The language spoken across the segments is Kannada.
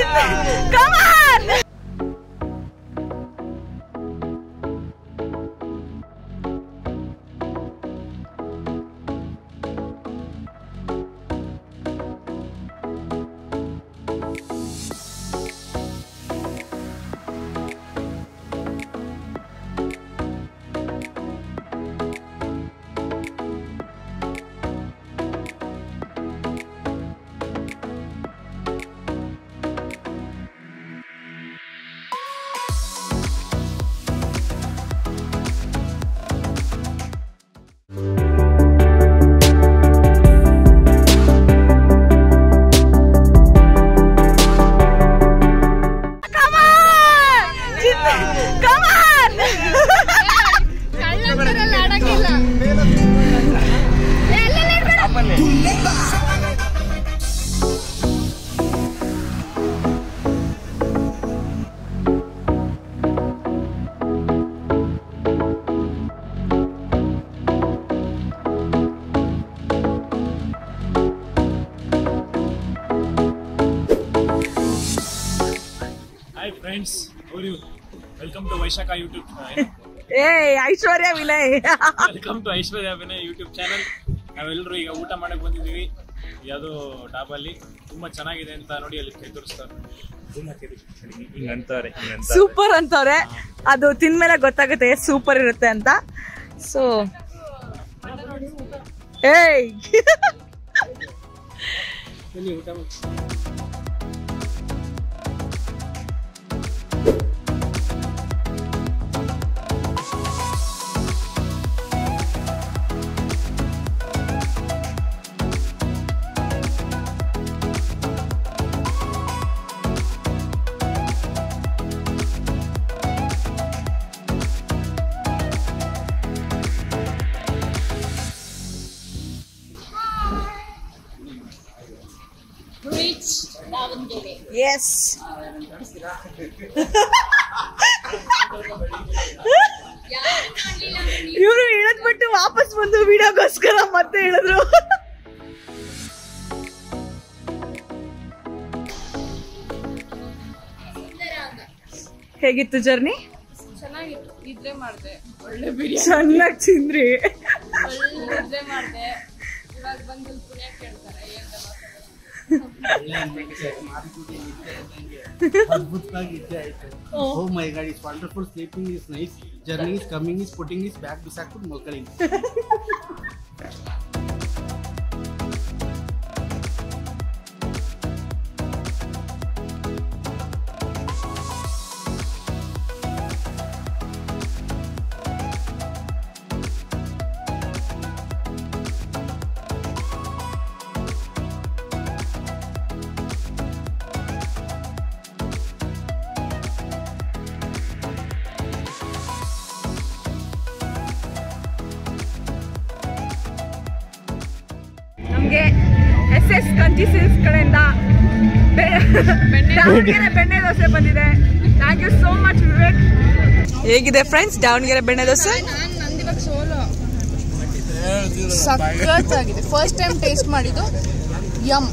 Come on! Come on! Jit- Come on! Hi friends how you welcome to Vaishakha YouTube hey Aishwarya Vinay welcome to Aishwarya Abhinay YouTube channel ನಾವೆಲ್ಲರೂ ಈಗ ಊಟ ಮಾಡಕ್ ಬಂದಿದ್ದೀವಿ ಯಾವುದೋ ಡಾಬಲ್ಲಿ ತುಂಬಾ ಚೆನ್ನಾಗಿದೆ ಅಂತ ನೋಡಿ ಅಲ್ಲಿ ಕೈ ತೋರಿಸ್ತಾರೆ ಹಿಂಗಂತಾರೆ ಹಿಂಗಂತಾರೆ ಸೂಪರ್ ಅಂತವ್ರೆ ಅದು ತಿಂದ್ಮೇಲೆ ಗೊತ್ತಾಗುತ್ತೆ ಎಷ್ಟು ಸೂಪರ್ ಇರುತ್ತೆ ಅಂತ ಸೊ ಏಯ್ ಬನ್ನಿ ಊಟ ಮಾಡಿ. ಎಸ್ ಇವರು ಇಳಿದ್ಬಿಟ್ಟು ವಾಪಸ್ ಬಂದು ವಿಡಿಯೋಗೋಸ್ಕರ ಮತ್ತೆ ಹೇಳಿದ್ರು ಹೇಗಿತ್ತು ಜರ್ನಿ ಚೆನ್ನಾಗಿತ್ತು ನಿದ್ರೆ ಮಾಡಿದೆ ಒಳ್ಳೆ ಬಿರಿಯಾನಿ ಚೆನ್ನಾಗಿ ತಿಂದ್ರಿ ಒಳ್ಳೆ ನಿದ್ರೆ ಮಾಡಿದೆ ಇವಾಗ ಬಂದು ಇಲ್ಲಿ ಪುಣ್ಯ ಕೇಳ್ತಾರೆ ಏನ್ ಅದ್ಭುತವಾಗಿ ಇದ್ದೇ ಆಯ್ತು oh my god is wonderful sleeping is nice journey is coming is putting is back ಬಿಸಾಕ್ಬಿಟ್ಟು ಮಕ್ಕಳಿಗೆ ನಮ್ಗೆ ಎಸ್ ಎಸ್ ಕಂಚಿ ಸಿಲ್ಸ್ ಕಡೆಯಿಂದ ಬೆ- ದಾವಣಗೆರೆ ಬೆಣ್ಣೆ ದೋಸೆ ಬಂದಿದೆ thank you so much Vivek ಹೇಗಿದೆ ಫ್ರೆಂಡ್ಸ್ ದಾವಣಗೆರೆ ಬೆಣ್ಣೆ ದೋಸೆ ನಾನು ನಂದಿವಾಗ ಸೋಲೋ ಸಖತ್ತಾಗಿದೆ ಫಸ್ಟ್ ಟೈಮ್ ಟೇಸ್ಟ್ ಮಾಡಿದ್ದು ಯಮ್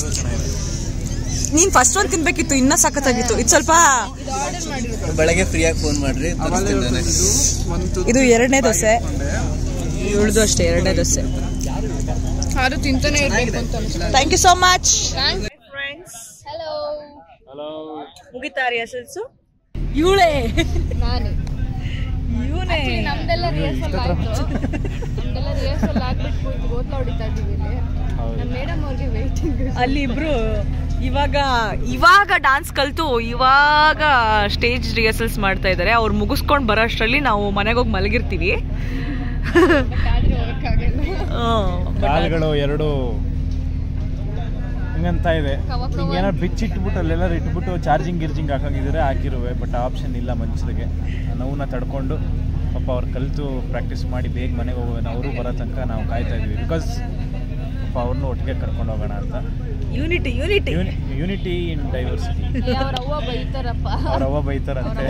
ನೀನ್ ಫಸ್ಟ್ ಒಂದು ತಿನ್ಬೇಕಿತ್ತು ಇನ್ನ ಸಖತ್ತಾಗಿತ್ತು ಇದು ಸ್ವಲ್ಪ ಇದು ಆರ್ಡರ್ ಮಾಡಿರೋದು ಬೆಳಗ್ಗೆ ಫ್ರೀಯಾಗಿ ಫೋನ್ ಮಾಡ್ರಿ ತರಿಸ್ತೀನಿ ನಾನೇ. ಇದು ಎರಡನೇ ದೋಸೆ ಉಳಿದು ಅಷ್ಟೇ ಎರಡನೇ ದೋಸೆ ಅದು ತಿಂತಾನೆ ಇರ್ಬೇಕು ಅಂತ ಅನಿಸ್ತು thank you so much friends hello hello ಮುಗಿತಾ ರಿಹರ್ಸಲ್ಸು ಇವಳೇ ನಾನು ಇವನೇ Actually ನಮ್ದೆಲ್ಲ ರಿಹರ್ಸಲ್ ಆಯ್ತು ನಮ್ದೆಲ್ಲ ರಿಹರ್ಸಲ್ ಆಗ್ಬಿಟ್ಟು ಕೂತು ಗೋತ್ಲ ಹೊಡಿತಾ ಇದೀವಿ ಇಲ್ಲಿ ನಮ್ಮ ಮೇಡಮ್ ಅವ್ರಿಗೆ ವೇಟಿಂಗ್ ಅಲ್ಲಿ ಇಬ್ರು ಇವಾಗ ಇವಾಗ ಡಾನ್ಸ್ ಕಲ್ತು ಇವಾಗ ಸ್ಟೇಜ್ ರಿಹರ್ಸಲ್ಸ್ ಮಾಡ್ತಾ ಇದ್ದಾರೆ ಅವ್ರು ಮುಗಿಸ್ಕೊಂಡು ಬರೋ ಅಷ್ಟರಲ್ಲಿ ನಾವು ಮನೆಗೆ ಹೋಗಿ ಮಲಗಿರ್ತೀವಿ ಆದ್ರೆ ಹೋಗಕ್ಕಾಗಲ್ಲ ಕಾಲ್ಗಳು ಎರಡು ಹಿಂಗಂತ ಇದೆ ಕವ ಕವ. ಹಿಂಗೇನಾರು ಬಿಚ್ಚಿಟ್ಬಿಟ್ಟು ಅಲ್ಲೆಲ್ಲ ಇಟ್ಬಿಟ್ಟು ಚಾರ್ಜಿಂಗ್ ಗಿರ್ಜಿಂಗ್ ಹಾಕಂಗಿದ್ರೆ ಹಾಕಿರುವೆ ಬಟ್ ಆಪ್ಷನ್ ಇಲ್ಲ ಮನುಷ್ಯರಿಗೆ ನೋವನ್ನ ತಡ್ಕೊಂಡು ಪಾಪ ಅವ್ರು ಕಲಿತು ಪ್ರಾಕ್ಟೀಸ್ ಮಾಡಿ ಬೇಗ ಮನೆಗೆ ಹೋಗೋಣ ಅವರು ಬರೋ ತನಕ ನಾವು ಕಾಯ್ತಾ ಇದ್ವಿ ಬಿಕಾಸ್ ಪಾಪ ಅವ್ರನ್ನೂ ಒಟ್ಟಿಗೆ ಕರ್ಕೊಂಡು ಹೋಗೋಣ ಅಂತ unity unity unity in diversity ಅವ್ರ ಅವ್ವ ಬೈತಾರಪ್ಪ ಅವ್ರ ಅವ್ವ ಬೈತಾರಂತೆ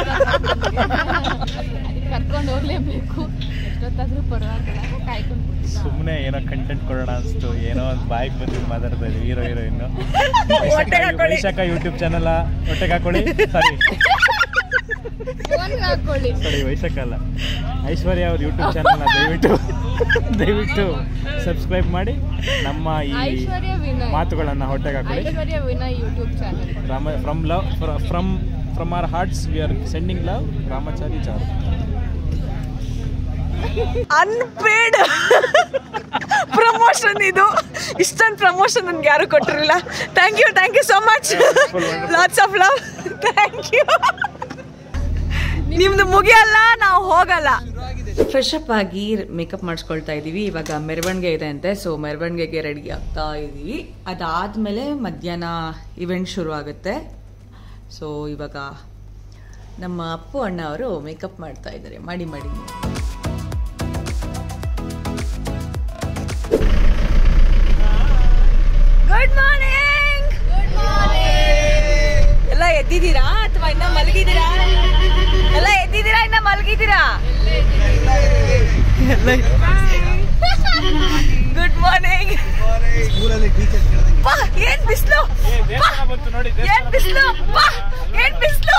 ಅದಕ್ಕೆ ಕರ್ಕೊಂಡು ಹೋಗ್ಲೇಬೇಕು ಎಷ್ಟೊತ್ತಾದ್ರೂ ಪರವಾಗಿಲ್ಲ ಕಾಯ್ಕೊಂಡು ಕೂತಿದ್ದ. ಸುಮ್ಮನೆ ಏನೋ ಕಂಟೆಂಟ್ ಕೊಡೋಣ ಅನಿಸ್ತು ಏನೋ ಒಂದು ಬಾಯಿಗೆ ಬಂದಿದ್ದು ಮಾತಾಡ್ತಾ ಇದ್ವಿ ಹೀರೋ ಹೀರೋಯಿನ್ನು ಹೊಟ್ಟೆಗೆ ಹಾಕೊಳ್ಳಿ ವೈಶಾಖ ಯೂಟ್ಯೂಬ್ ಚಾನಲ್ ಹೊಟ್ಟೆಗೆ ಹಾಕೊಳ್ಳಿ ಸಾರಿ ಫೋನ್ಗೆ ಹಾಕೊಳ್ಳಿ ಸಾರಿ ವೈಶಾಖ ಅಲ್ಲ ಐಶ್ವರ್ಯ ಅವ್ರ ಯೂಟ್ಯೂಬ್ ಚಾನಲ್ನ ದಯವಿಟ್ಟು ದಯವಿಟ್ಟು ಸಬ್ಸ್ಕ್ರೈಬ್ ಮಾಡಿ ನಮ್ಮ ಈ ಐಶ್ವರ್ಯ ವಿನಯ್ ಮಾತುಗಳನ್ನು ಹೊಟ್ಟೆಗೆ ಹಾಕೊಳ್ಳಿ Aishwarya Vinay YouTube channel Rama from love from from our hearts we are sending love Ramachari Charu unpaid promotion ಇದು ಇಷ್ಟೊಂದು ಪ್ರಮೋಷನ್ ನನ್ಗೆ ಯಾರು ಕೊಟ್ಟಿರಲಿಲ್ಲ thank you thank you so much lots of love thank you ನಿಮ್ದು ಮುಗಿಯಲ್ಲ ನಾವು ಹೋಗಲ್ಲ ಫ್ರೆಶ್ ಅಪ್ ಆಗಿ ಮೇಕಪ್ ಮಾಡಿಸ್ಕೊಳ್ತಾ ಇದ್ದೀವಿ ಇವಾಗ ಮೆರವಣಿಗೆ ಇದೆ ಅಂತೆ ಸೊ ಮೆರವಣಿಗೆಗೆ ರೆಡಿ ಆಗ್ತಾ ಇದ್ದೀವಿ ಅದಾದಮೇಲೆ ಮಧ್ಯಾಹ್ನ ಇವೆಂಟ್ ಶುರು ಆಗುತ್ತೆ ಸೊ ಇವಾಗ ನಮ್ಮ ಅಪ್ಪು ಅಣ್ಣ ಅವರು ಮೇಕಪ್ ಮಾಡ್ತಾ ಇದ್ದಾರೆ ಮಾಡಿ ಮಾಡಿ ಗುಡ್ ಮಾರ್ನಿಂಗ್ ಎಲ್ಲ ಎದ್ದಿದ್ದೀರಾ ಅಥವಾ ಇನ್ನ ಮಲಗಿದ್ದೀರಾ ಎಲ್ಲ ಎದ್ದಿದ್ದೀರಾ ಇನ್ನ ಮಲಗಿದ್ದೀರಾ ಗುಡ್ ಮಾರ್ನಿಂಗ್ ಸ್ಕೂಲಲ್ಲಿ ಟೀಚರ್ ಕೇಳ್ದಂಗೆ ಏನ್ ಬಿಸ್ಲು ಬಂತು ನೋಡಿ ಏನ್ ಬಿಸ್ಲು ಏನ್ ಬಿಸ್ಲು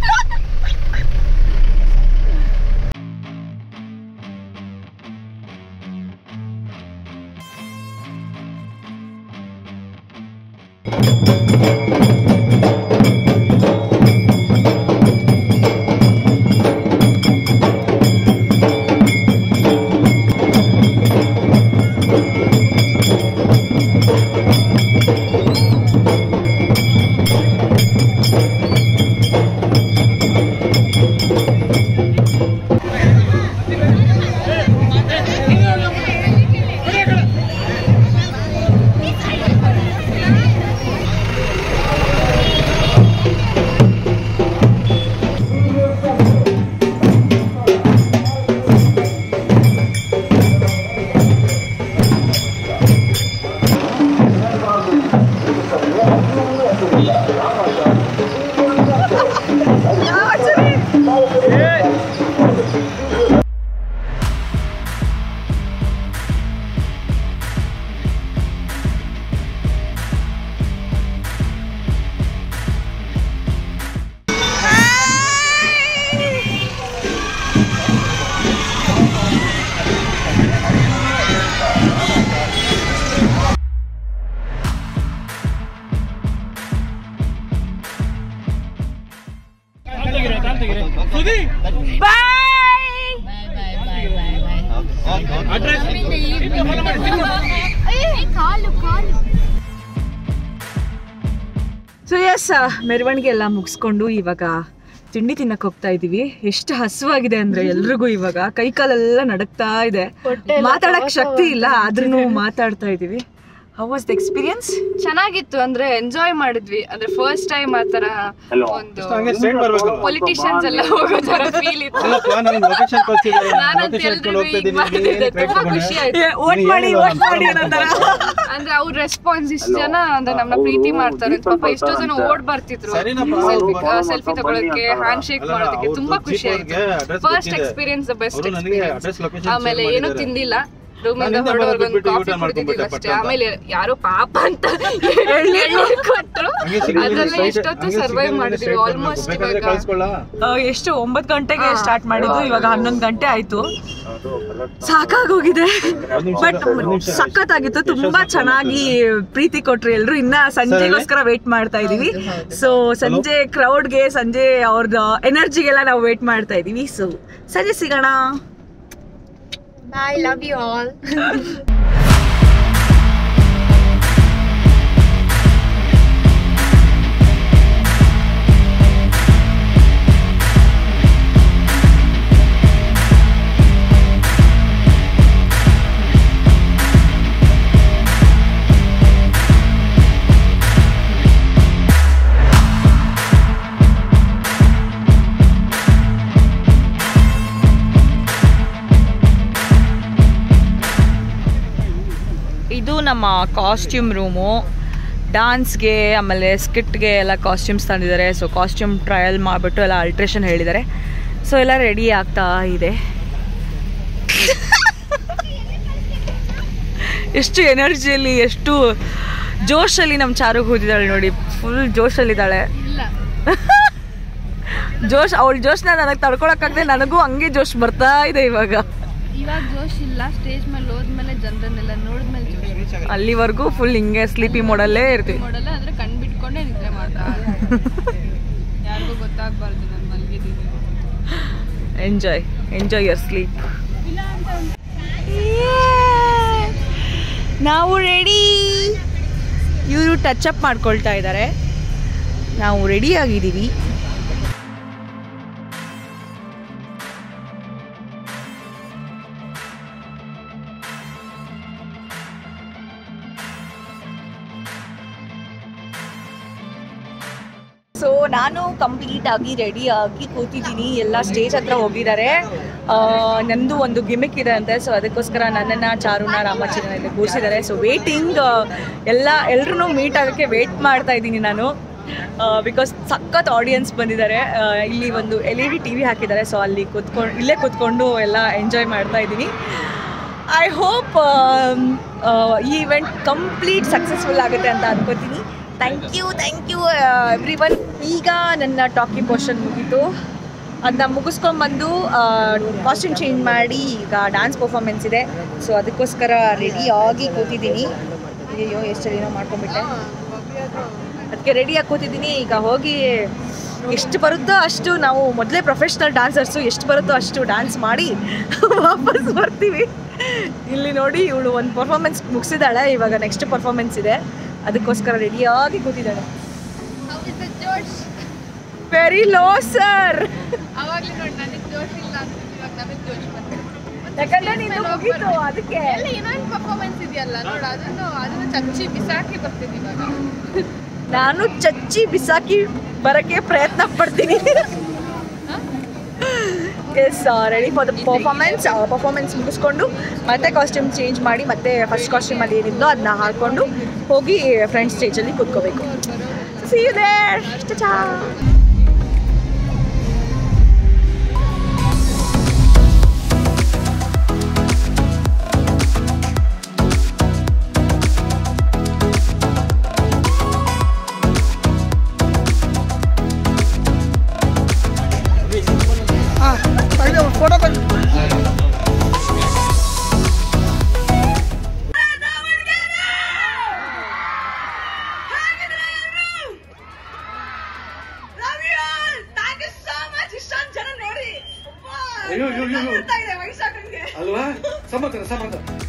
ಕಾಲು ಕಾಲು ಸೊ ಎಸ್ ಮೆರವಣಿಗೆ ಎಲ್ಲ ಮುಗಿಸ್ಕೊಂಡು ಇವಾಗ ತಿಂಡಿ ತಿನ್ನಕ್ ಹೋಗ್ತಾ ಇದೀವಿ ಎಷ್ಟು ಹಸುವಾಗಿದೆ ಅಂದ್ರೆ ಎಲ್ರಿಗೂ ಇವಾಗ ಕೈ ಕಾಲೆಲ್ಲ ನಡಕ್ತಾ ಇದೆ ಮಾತಾಡಕ್ ಶಕ್ತಿ ಇಲ್ಲ ಆದ್ರೂ ಮಾತಾಡ್ತಾ ಇದೀವಿ ಹೌ ವಾಸ್ ದ ಎಕ್ಸ್ಪೀರಿಯನ್ಸ್ ಚೆನ್ನಾಗಿತ್ತು ಅಂದ್ರೆ ಎಂಜಾಯ್ ಮಾಡಿದ್ವಿ ಅಂದ್ರೆ ಫಸ್ಟ್ ಟೈಮ್ ಆ ತರ ಒಂದು ಹಂಗೆ ಸ್ಟ್ರೈಟ್ ಬರ್ಬೇಕು ಪೊಲಿಟಿಷಿಯನ್ಸ್ ಎಲ್ಲ ಹೋಗೋ ತರ ಫೀಲ್ ಇತ್ತು ಅಲ್ಲಪ್ಪ ನನಗೆ ಲೊಕೇಶನ್ ಕಳ್ಸಿದ್ದಾರೆ ನಾನಂತ ಲೊಕೇಶನ್ ಇಟ್ಕೊಂಡು ಹೋಗ್ತಾ ಎಲ್ರಿಗೂ ಇದ್ದೀನಿ ಮಾಡಿದೆ ತುಂಬಾ ಖುಷಿ ಆಯ್ತು ಓಟ್ ಮಾಡಿ ಓಟ್ ಮಾಡಿ ಅನ್ನೋ ಅಂದ್ರೆ ಅವ್ರ ರೆಸ್ಪಾನ್ಸ್ ಇಷ್ಟು ಜನ ಅಂದ್ರೆ ನಮ್ಮನ್ನ ಪ್ರೀತಿ ಮಾಡ್ತಾರೆ ಅಂತ ಪಾಪ ಎಷ್ಟೋ ಜನ ಓಡ್ ಬರ್ತಿದ್ರು ಸರಿನಪ್ಪ, ಸೆಲ್ಫಿ ಅವ್ರು ಸೆಲ್ಫಿ ತಗೊಳಕ್ಕೆ ಹ್ಯಾಂಡ್ ಶೇಕ್ ಅಲ್ಲ, ಮಾಡೋದಕ್ಕೆ ಅವ್ರು ತುಂಬಾ jeep ಖುಷಿ ಆಯ್ತು ಅವ್ರಿಗೆ address ಫಸ್ಟ್ ಗೊತ್ತಿದೆ. ಎಕ್ಸ್ಪೀರಿಯನ್ಸ್ ದ ಬೆಸ್ಟ್ ಅವ್ರು ನನಗೆ ಎಕ್ಸ್ಪೀರಿಯನ್ಸ್ address location ಆಮೇಲೆ share ಏನೂ ಮಾಡಿದ್ದಾರೆ. ತಿಂದಿಲ್ಲ ರೂಮಿಂದ ನಾನು ಹಿಂದೆ ಹೊರಡೋರ್ಗೊಂದು ಬಿಟ್ಟು ಕಾಫಿ ಊಟ ಕುಡಿದಿದ್ದೀವಿ ಮಾಡ್ಕೊಂಡ್ಬಿಟ್ಟೆ ಅಷ್ಟೇ ಪಟ್ಟ ಅಂತ. ಆಮೇಲೆ ಯಾರೋ ಪಾಪ ಅಂತ ಎಳ್ನೀರು ಕೊಟ್ರು ಹಂಗೆ ಸಿಗ್ಲಿಲ್ಲ, ಅದೆಲ್ಲ straight- ಎಷ್ಟೊತ್ತು ಹಂಗೆ ಸರ್ವೈವ್ ಸಿಗ್ಲಿಲ್ಲ, ಮಾಡಿದ್ವಿ straight ಆಲ್ಮೋಸ್ಟ್ ಬರ್ಬೇಕು. ಬೇಕಾದ್ರೆ ಇವಾಗ ಕಳ್ಸ್ಕೊಳ್ಳಾ? ಎಷ್ಟು ಒಂಬತ್ತು ಗಂಟೆಗೆ ಸ್ಟಾರ್ಟ್ ಮಾಡಿದ್ದು ಇವಾಗ ಹನ್ನೊಂದು ಗಂಟೆ ಆಯ್ತು ಸಾಕಾಗೋಗಿದೆ ಬಟ್ ಸಖತ್ತಾಗಿತ್ತು ತುಂಬಾ ಚೆನ್ನಾಗಿ ಪ್ರೀತಿ ಕೊಟ್ರು ಎಲ್ರು ಇನ್ನ ಸಂಜೆಗೋಸ್ಕರ ವೇಟ್ ಮಾಡ್ತಾ ಇದೀವಿ ಸೊ ಸಂಜೆ ಕ್ರೌಡ್ಗೆ ಸಂಜೆ ಅವ್ರದ್ದು ಎನರ್ಜಿಗೆಲ್ಲ ನಾವು ವೇಟ್ ಮಾಡ್ತಾ ಇದೀವಿ ಸೊ ಸಂಜೆ ಸಿಗೋಣ ಐ ಲವ್ ಯು ಆಲ್ ಇದು ನಮ್ಮ ಕಾಸ್ಟ್ಯೂಮ್ ರೂಮು ಡಾನ್ಸ್ಗೆ ಆಮೇಲೆ ಸ್ಕಿಟ್ಗೆ ಎಲ್ಲ ಕಾಸ್ಟ್ಯೂಮ್ಸ್ ತಂದಿದ್ದಾರೆ ಸೊ ಕಾಸ್ಟ್ಯೂಮ್ ಟ್ರಯಲ್ ಮಾಡಿಬಿಟ್ಟು ಎಲ್ಲ ಅಲ್ಟ್ರೇಷನ್ ಹೇಳಿದ್ದಾರೆ ಸೊ ಎಲ್ಲ ರೆಡಿ ಆಗ್ತಾ ಇದೆ ಎಷ್ಟು ಎನರ್ಜಿಯಲ್ಲಿ ಎಷ್ಟು ಜೋಶಲ್ಲಿ ನಮ್ಮ ಚಾರು ಕೂತಿದ್ದಾಳೆ ನೋಡಿ ಫುಲ್ ಜೋಶಲ್ಲಿದ್ದಾಳೆ ಇಲ್ಲ ಜೋಶ್ ಅವಳ ಜೋಶ್ನ ನನಗೆ ತಡ್ಕೊಳಕ್ಕಾಗದೆ ನನಗೂ ಹಂಗೆ ಜೋಶ್ ಬರ್ತಾ ಇದೆ ಇವಾಗ ಇವಾಗ ಜೋಶ್ ಇಲ್ಲ ಸ್ಟೇಜ್ ಮೇಲೆ ಹೋದ್ಮೇಲೆ ಜನರನ್ನೆಲ್ಲ ನೋಡಿದ್ಮೇಲೆ ಜೋಶ್ ಅಲ್ಲಿವರೆಗೂ ಫುಲ್ ಹಿಂಗೆ ಸ್ಲೀಪಿ ಮೋಡಲ್ಲೇ ಇರ್ತೀವಿ ಮಾಡಲ್ಲ ಅಂದ್ರೆ ಕಣ್ ಬಿಟ್ಕೊಂಡೇ ನಿದ್ರೆ ಮಾಡ್ತಾ ಯಾರಿಗೂ ಗೊತ್ತಾಗ್ಬಾರ್ದು ನಾನು ಮಲಗಿದ್ದೀನಿ ಎಂಜಾಯ್ ಎಂಜಾಯ್ ಯರ್ ಸ್ಲೀಪ್ ನಾವು ರೆಡಿ ಇವರು ಟಚ್ ಅಪ್ ಮಾಡ್ಕೊಳ್ತಾ ಇದ್ದಾರೆ ನಾವು ರೆಡಿ ಆಗಿದ್ದೀವಿ ಸೊ ನಾನು ಕಂಪ್ಲೀಟ್ ಆಗಿ ರೆಡಿ ಆಗಿ ಕೂತಿದ್ದೀನಿ ಎಲ್ಲ ಸ್ಟೇಜ್ ಹತ್ರ ಹೋಗಿದ್ದಾರೆ ಆ, ನಂದು ಒಂದು ಗಿಮಿಕ್ ಇದೆ ಅಂತೆ ಸೊ ಅದಕ್ಕೋಸ್ಕರ ನನ್ನನ್ನು ಚಾರುನ ರಾಮಾಚಿನ ಇಲ್ಲಿ ಕೂರಿಸಿದ್ದಾರೆ ಸೊ ವೇಟಿಂಗ್ ಎಲ್ಲ ಎಲ್ಲರೂ ಮೀಟ್ ಆಗೋಕ್ಕೆ ವೇಟ್ ಮಾಡ್ತಾ ಇದ್ದೀನಿ ನಾನು ಬಿಕಾಸ್ ಸಖತ್ ಆಡಿಯನ್ಸ್ ಬಂದಿದ್ದಾರೆ ಆ, ಇಲ್ಲಿ ಒಂದು L E D T V ಹಾಕಿದ್ದಾರೆ ಸೊ ಅಲ್ಲಿ ಕೂತ್ಕೊಂಡು ಇಲ್ಲೇ ಕೂತ್ಕೊಂಡು ಎಲ್ಲ ಎಂಜಾಯ್ ಮಾಡ್ತಾ ಇದ್ದೀನಿ ಐ ಹೋಪ್ ಈ ಇವೆಂಟ್ ಕಂಪ್ಲೀಟ್ ಸಕ್ಸಸ್ಫುಲ್ ಆಗುತ್ತೆ ಅಂತ ಅನ್ಕೋತೀನಿ thank you thank you everyone ಈಗ ನನ್ನ ಟಾಕಿ ಪೋರ್ಷನ್ ಮುಗೀತು ಅದನ್ನ ಮುಗಿಸ್ಕೊಂಡ್ಬಂದು ಕಾಸ್ಟ್ಯೂಮ್ ಚೇಂಜ್ ಮಾಡಿ ಈಗ ಡ್ಯಾನ್ಸ್ ಪರ್ಫಾರ್ಮೆನ್ಸ್ ಇದೆ ಸೊ ಅದಕ್ಕೋಸ್ಕರ ರೆಡಿ ಆಗಿ ಕೂತಿದ್ದೀನಿ ಅಯ್ಯೋ ಎಷ್ಟು ಏನೋ ಮಾಡ್ಕೊಂಡ್ಬಿಟ್ಟೆ ಅದಕ್ಕೆ ರೆಡಿಯಾಗಿ ಕೂತಿದ್ದೀನಿ ಈಗ ಹೋಗಿ ಎಷ್ಟು ಬರುತ್ತೋ ಅಷ್ಟು ನಾವು ಮೊದಲೇ ಪ್ರೊಫೆಷ್ನಲ್ ಡ್ಯಾನ್ಸರ್ಸು ಎಷ್ಟು ಬರುತ್ತೋ ಅಷ್ಟು ಡ್ಯಾನ್ಸ್ ಮಾಡಿ ವಾಪಸ್ ಬರ್ತೀವಿ ಇಲ್ಲಿ ನೋಡಿ ಇವಳು ಒಂದು ಪರ್ಫಾರ್ಮೆನ್ಸ್ ಮುಗಿಸಿದಾಳೆ ಇವಾಗ ನೆಕ್ಸ್ಟ್ ಪರ್ಫಾರ್ಮೆನ್ಸ್ ಇದೆ ಅದಕ್ಕೋಸ್ಕರ ರೆಡಿಯಾಗಿ ಕೂತಿದ್ದಾಳೆ ಜೋಶ್ ವೆರಿ ಲೋ ಸರ್ ಅವಾಗ್ಲೇ ನೋಡಿ ನನಗೆ ಜೋಶ್ ಇಲ್ಲ ಅಂತ ಇವಾಗ ನಮಗೆ ಜೋಶ್ ಬಂತು ಯಾಕಂದ್ರೆ ನೀನು ಮುಗೀತು ಅದಕ್ಕೆ ಎಲ್ಲ ಇನ್ನೊಂದು ಪರ್ಫಾರ್ಮೆನ್ಸ್ ಇದೆಯಲ್ಲ ನೋಡು ಅದನ್ನು ಅದನ್ನು ಚಚ್ಚಿ ಬಿಸಾಕಿ ಬರ್ತೀನಿ ಇವಾಗ ನಾನು ಚಚ್ಚಿ ಬಿಸಾಕಿ ಬರೋಕ್ಕೆ ಪ್ರಯತ್ನ ಪಡ್ತೀನಿ yes ready for the performance performance ಮುಗಿಸ್ಕೊಂಡು ಮತ್ತೆ ಕಾಸ್ಟ್ಯೂಮ್ ಚೇಂಜ್ ಮಾಡಿ ಮತ್ತೆ ಫಸ್ಟ್ ಕಾಸ್ಟ್ಯೂಮಲ್ಲಿ ಏನಿದ್ನೋ ಅದನ್ನ ಹಾಕ್ಕೊಂಡು ಹೋಗಿ ಫ್ರಂಟ್ ಸ್ಟೇಜಲ್ಲಿ ಕೂತ್ಕೋಬೇಕು ಸಿ ಯು ದೇರ್ ಚಾ ಅಲ್ವಾ ಸಮಾಧಾನ ಸಮಾಧಾನ